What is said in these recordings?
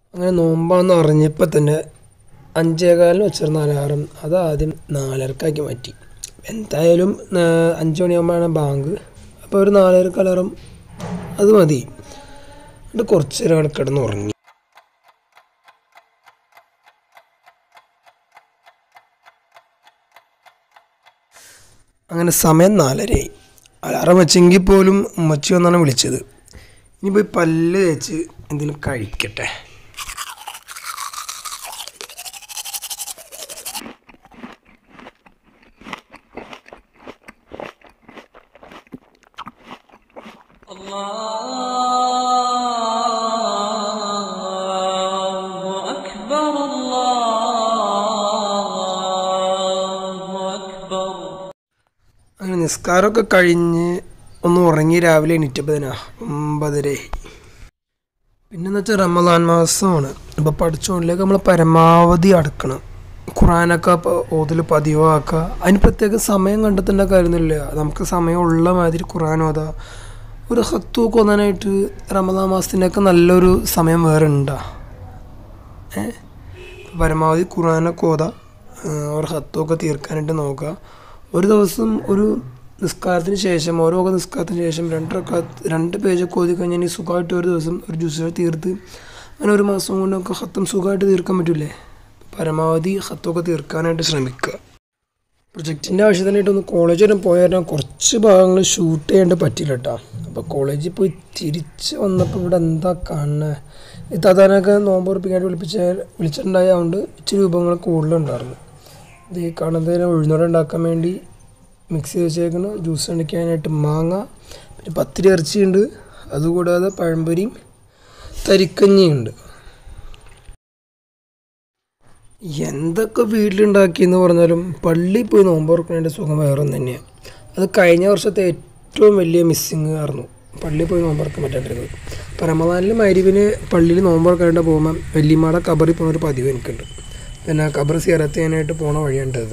അങ്ങനെ നോമ്പാന്ന് അറിഞ്ഞപ്പോൾ തന്നെ അഞ്ചേകാലിന് വെച്ചിരുന്ന അലാറം അത് ആദ്യം നാലരക്കാക്കി മാറ്റി എന്തായാലും ആ, അഞ്ച് മണിയാകുമ്പോഴാണ് ബാങ്ക് അപ്പോൾ ഒരു നാലരക്ക് അലാറം അത് മതി എന്നിട്ട് കുറച്ച് നേരം അവിടെ കിടന്ന് ഉറങ്ങി അങ്ങനെ സമയം നാലരയായി അലാറം വെച്ചെങ്കിൽ പോലും ഉമ്മച്ചി വന്നാണ് വിളിച്ചത് ഇനി പോയി പല്ല് തേച്ച് എന്തെങ്കിലും കഴിക്കട്ടെ الله أكبر الله أكبر അങ്ങനെ നിസ്കാരമൊക്കെ കഴിഞ്ഞ് ഒന്ന് ഉറങ്ങി രാവിലെ എണീറ്റപ്പോൾ തന്നെ ഒമ്പതരയായി പിന്നെന്ന് വെച്ചാൽ റമദാൻ മാസമാണ് അപ്പോൾ പഠിച്ചുകൊണ്ടിലേക്ക് നമ്മൾ പരമാവധി അടക്കണം ഖുറാനൊക്കെ പ- ഓതിൽ പതിവാക്കുക അതിന് പ്രത്യേക സമയം കണ്ടെത്തേണ്ട കാര്യമൊന്നുമില്ല നമുക്ക് സമയമുള്ള മാതിരി ഖുറാൻ ഓതാ ഒരു ഹത്തൂക്ക് ഓതാനായിട്ട് റമദാൻ മാസത്തിൻ്റെയൊക്കെ നല്ലൊരു സമയം വേറെ ഉണ്ടാ ഏ പരമാവധി ഖുറാനൊക്കെ ഓതാ ഒരു ഹത്തൊക്കെ തീർക്കാനായിട്ട് നോക്കുക ഒരു ദിവസം ഒരു നിസ്കാരത്തിന് ശേഷം ഓരോ നിസ്കാരത്തിന് ശേഷം രണ്ടരക്ക രണ്ട് പേജൊക്കെ ഓതി കഴിഞ്ഞാൽ ഇനി സുഖമായിട്ട് ഒരു ദിവസം ഒരു ജ്യൂസ് തീർത്ത് അങ്ങനെ ഒരു മാസം കൊണ്ടൊക്കെ ഹത്തം സുഖമായിട്ട് തീർക്കാൻ പറ്റില്ലേ പരമാവധി ഹത്തൊക്കെ തീർക്കാനായിട്ട് ശ്രമിക്കുക പ്രൊജക്റ്റിൻ്റെ ആവശ്യത്തിനായിട്ട് ഒന്ന് കോളേജ് വരെ പോയാൽ കുറച്ച് ഭാഗങ്ങൾ ഷൂട്ട് ചെയ്യാണ്ട് പറ്റില്ല കേട്ടോ അപ്പോൾ കോളേജിൽ പോയി തിരിച്ച് വന്നപ്പോൾ ഇവിടെ എന്താ കാണുന്നത് ഈ തതാനൊക്കെ നോമ്പ് ഉറപ്പിക്കാനായിട്ട് വിളിപ്പിച്ച വിളിച്ചിട്ടുണ്ടായതുകൊണ്ട് ഇച്ചിരി രൂപങ്ങൾ കൂടുതലുണ്ടായിരുന്നു ഇത് ഈ കാണുന്നതിന് ഉഴുന്നോടെ ഉണ്ടാക്കാൻ വേണ്ടി മിക്സ് ചെയ്ത് വെച്ചേക്കുന്ന ജ്യൂസ് ഉണ്ടാക്കാനായിട്ട് മാങ്ങ പിന്നെ പത്തിരി ഇറച്ചിയുണ്ട് അതുകൂടാതെ പഴംപൊരിയും തരിക്കഞ്ഞിയുണ്ട് എന്തൊക്കെ വീട്ടിലുണ്ടാക്കിയെന്ന് പറഞ്ഞാലും പള്ളിയിൽ പോയി നോമ്പ് തുറക്കുന്നതിൻ്റെ സുഖം വേറെ ഒന്ന് തന്നെയാണ് അത് കഴിഞ്ഞ വർഷത്തെ ഏറ്റവും വലിയ മിസ്സിങ് ആയിരുന്നു പള്ളിയിൽ പോയി നോമ്പ് തുറക്കാൻ പറ്റാണ്ടിരുന്നത് അപ്പോൾ റമദാനിൽ മരുവിന് പള്ളിയിൽ നോമ്പ് തുറക്കാനായിട്ട് പോകുമ്പോൾ വല്യമ്മയുടെ കബറിൽ പോകുന്ന ഒരു പതിവ് എനിക്കുണ്ട് പിന്നെ ആ കബർ സിയറത്ത് ചെയ്യാനായിട്ട് പോണ വഴിയുണ്ടത്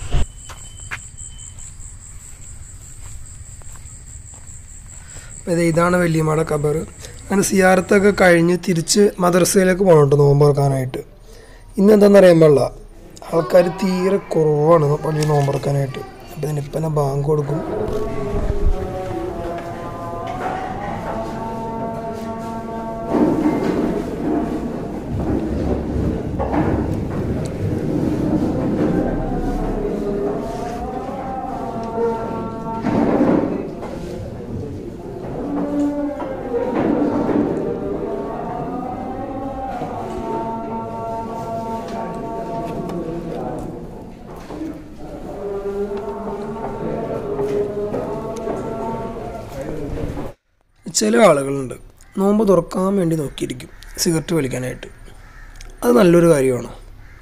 അപ്പോൾ ഇത് ഇതാണ് വല്യമ്മയുടെ കബർ അങ്ങനെ സിയാറത്തൊക്കെ കഴിഞ്ഞ് തിരിച്ച് മദ്രസയിലേക്ക് പോകണം നോമ്പ് തുറക്കാനായിട്ട് ഇന്ന് എന്താണെന്ന് അറിയാൻ പാടില്ല ആൾക്കാർ തീരെ കുറവാണ് പള്ളി നോമ്പ് തുറക്കാനായിട്ട് അപ്പോൾ ഇതിനിപ്പം തന്നെ ബാങ്ക് കൊടുക്കും ചില ആളുകളുണ്ട് നോമ്പ് തുറക്കാൻ വേണ്ടി നോക്കിയിരിക്കും സിഗരറ്റ് വലിക്കാനായിട്ട് അത് നല്ലൊരു കാര്യമാണ്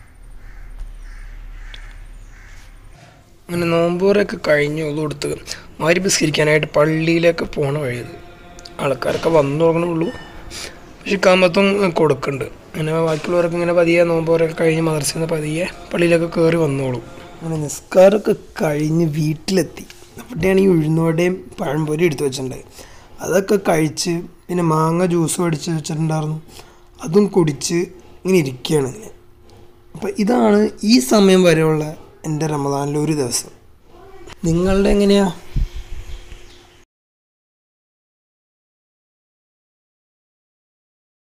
അങ്ങനെ നോമ്പൂറൊക്കെ കഴിഞ്ഞ് ഒതു കൊടുത്ത് മാരി ബിസ്കരിക്കാനായിട്ട് പള്ളിയിലേക്ക് പോണ വഴിയത് ആൾക്കാരൊക്കെ വന്നു തുടങ്ങണുള്ളൂ പക്ഷെ കാമത്തും കൊടുക്കുന്നുണ്ട് അങ്ങനെ ബാക്കിയുള്ളവരൊക്കെ ഇങ്ങനെ പതിയെ നോമ്പോറൊക്കെ കഴിഞ്ഞ് മദർസയിൽ നിന്ന് പതിയെ പള്ളിയിലൊക്കെ കയറി വന്നോളൂ അങ്ങനെ നിസ്കാരമൊക്കെ കഴിഞ്ഞ് വീട്ടിലെത്തി അവിടെയാണ് ഈ ഉഴുന്നുവടയും പഴംപൊരി എടുത്തു വെച്ചിട്ടുണ്ട് അതൊക്കെ കഴിച്ച് പിന്നെ മാങ്ങ ജ്യൂസ് അടിച്ച് വെച്ചിട്ടുണ്ടായിരുന്നു അതും കുടിച്ച് ഇങ്ങനെ ഇരിക്കുകയാണ് ഇങ്ങനെ അപ്പം ഇതാണ് ഈ സമയം വരെയുള്ള എൻ്റെ റമദാനിലെ ഒരു ദിവസം നിങ്ങളുടെ എങ്ങനെയാ